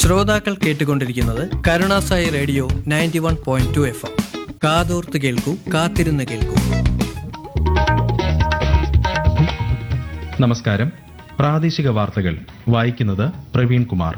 ശ്രോതാക്കൾ കേട്ടുകൊണ്ടിരിക്കുന്നത് Karunasai radio ninety one point two F M കാതോർത്ത് കേൾക്കൂ കാത്തിരുന്ന് കേൾക്കൂ നമസ്കാരം പ്രാദേശിക വാർത്തകൾ വായിക്കുന്നത് പ്രവീൺ കുമാർ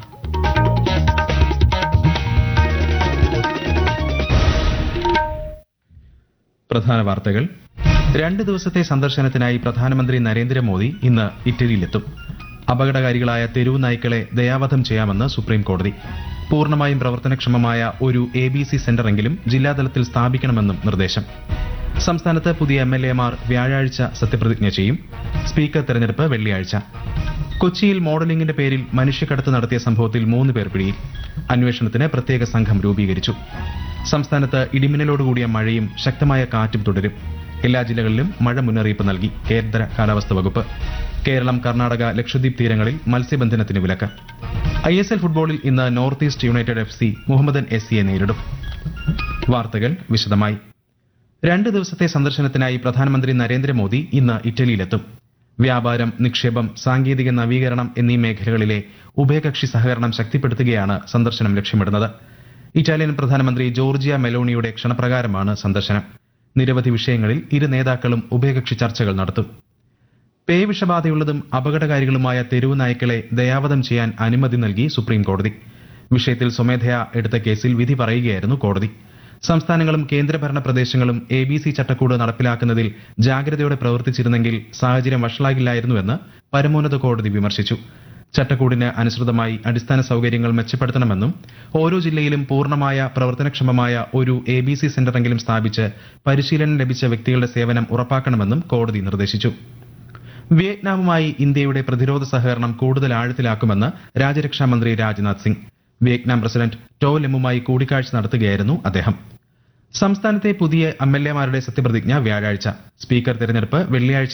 പ്രധാന വാർത്തകൾ രണ്ട് ദിവസത്തെ സന്ദർശനത്തിനായി പ്രധാനമന്ത്രി നരേന്ദ്രമോദി ഇന്ന് ഇറ്റലിയിലെത്തും അപകടകാരികളായ തെരുവു നായ്ക്കളെ ദയാവധം ചെയ്യാമെന്ന് സുപ്രീം കോടതി പൂർണ്ണമായും പ്രവർത്തനക്ഷമമായ ഒരു എ ബി സി സെന്ററെങ്കിലും ജില്ലാതലത്തിൽ സ്ഥാപിക്കണമെന്നും നിർദ്ദേശം സംസ്ഥാനത്ത് പുതിയ എം എൽ എമാർ വ്യാഴാഴ്ച സത്യപ്രതിജ്ഞ ചെയ്യും സ്പീക്കർ തെരഞ്ഞെടുപ്പ് വെള്ളിയാഴ്ച കൊച്ചിയിൽ മോഡലിംഗിന്റെ പേരിൽ മനുഷ്യക്കടത്ത് നടത്തിയ സംഭവത്തിൽ മൂന്ന് പേർ പിടിയിൽ അന്വേഷണത്തിന് പ്രത്യേക സംഘം രൂപീകരിച്ചു സംസ്ഥാനത്ത് ഇടിമിന്നലോടുകൂടിയ മഴയും ശക്തമായ കാറ്റും തുടരും എല്ലാ ജില്ലകളിലും മഴ മുന്നറിയിപ്പ് നൽകി കേന്ദ്ര കാലാവസ്ഥ വകുപ്പ് കേരളം കർണാടക ലക്ഷദ്വീപ് തീരങ്ങളിൽ മത്സ്യബന്ധനത്തിന് വിലക്ക് ഐ എസ് എൽ ഫുട്ബോളിൽ ഇന്ന് North East United F C Mohammedan S സിയെ നേരിടും വാർത്തകൾ വിശദമായി രണ്ട് ദിവസത്തെ സന്ദർശനത്തിനായി പ്രധാനമന്ത്രി നരേന്ദ്രമോദി ഇന്ന് ഇറ്റലിയിലെത്തും വ്യാപാരം നിക്ഷേപം സാങ്കേതിക നവീകരണം എന്നീ മേഖലകളിലെ ഉഭയകക്ഷി സഹകരണം ശക്തിപ്പെടുത്തുകയാണ് സന്ദർശനം ലക്ഷ്യമിടുന്നത് ഇറ്റാലിയൻ പ്രധാനമന്ത്രി ജോർജിയ മെലോണിയുടെ ക്ഷണപ്രകാരമാണ് സന്ദർശനം നിരവധി വിഷയങ്ങളിൽ ഇരു നേതാക്കളും ഉഭയകക്ഷി ചർച്ചകൾ നടത്തും പേവിഷബാധയുള്ളതും അപകടകാരികളുമായ തെരുവ് നായ്ക്കളെ ദയാവധം ചെയ്യാൻ അനുമതി നൽകി സുപ്രീം കോടതി വിഷയത്തിൽ സ്വമേധയാ എടുത്ത കേസിൽ വിധി പറയുകയായിരുന്നു കോടതി സംസ്ഥാനങ്ങളും കേന്ദ്രഭരണ പ്രദേശങ്ങളും എ ബി സി ചട്ടക്കൂട് നടപ്പിലാക്കുന്നതിൽ ജാഗ്രതയോടെ പ്രവർത്തിച്ചിരുന്നെങ്കിൽ സാഹചര്യം വഷളാകില്ലായിരുന്നുവെന്ന് പരമോന്നത കോടതി വിമർശിച്ചു ചട്ടക്കൂടിന് അനുസൃതമായി അടിസ്ഥാന സൗകര്യങ്ങൾ മെച്ചപ്പെടുത്തണമെന്നും ഓരോ ജില്ലയിലും പൂർണ്ണമായ പ്രവർത്തനക്ഷമമായ ഒരു എ ബി സി സെന്ററെങ്കിലും സ്ഥാപിച്ച് പരിശീലനം ലഭിച്ച വ്യക്തികളുടെ സേവനം ഉറപ്പാക്കണമെന്നും കോടതി നിർദ്ദേശിച്ചു വിയറ്റ്നാമുമായി ഇന്ത്യയുടെ പ്രതിരോധ സഹകരണം കൂടുതൽ ആഴത്തിലാക്കുമെന്ന് രാജ്യരക്ഷാ മന്ത്രി Rajnath Singh Vietnam president To ലെമ്മുമായി കൂടിക്കാഴ്ച നടത്തുകയായിരുന്നു അദ്ദേഹം സംസ്ഥാനത്തെ പുതിയ എം എൽ എമാരുടെ സത്യപ്രതിജ്ഞ വ്യാഴാഴ്ച സ്പീക്കർ തെരഞ്ഞെടുപ്പ് വെള്ളിയാഴ്ച